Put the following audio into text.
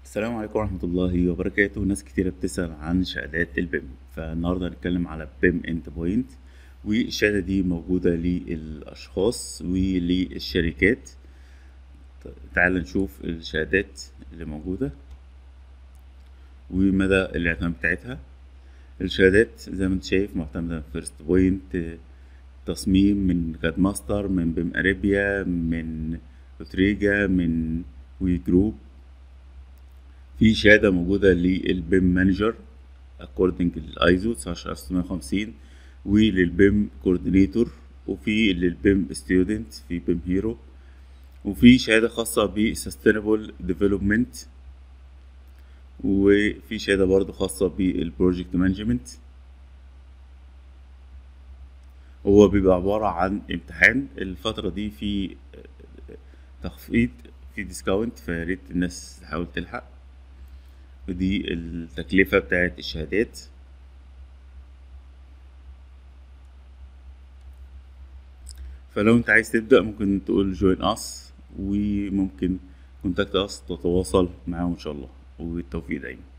السلام عليكم ورحمة الله وبركاته ناس كتيرة بتسأل عن شهادات البيم فالنهاردة هنتكلم على بيم اند بوينت والشهادة دي موجودة للأشخاص وللشركات ط- تعال نشوف الشهادات اللي موجودة ومدى الاعتماد بتاعتها الشهادات زي ما انت شايف معتمدة من فيرست بوينت تصميم من كاد ماستر من بيم اريبيا من اوتريجا من وي جروب في شهادة موجودة للبيم مانجر according للايزو 19650 وللبيم كوردينيتور وفي للبيم ستودنت في بيم هيرو وفي شهادة خاصة ب sustainable development وفي شهادة برضو خاصة بالبروجكت مانجمنت هو بيبقى عبارة عن امتحان الفترة دي في تخفيض في ديسكاونت فياريت الناس تحاول تلحق ودي التكلفة بتاعت الشهادات فلو انت عايز تبدأ ممكن تقول جوين اس وممكن كونتاكت اس تتواصل معاهم ان شاء الله والتوفيق دايما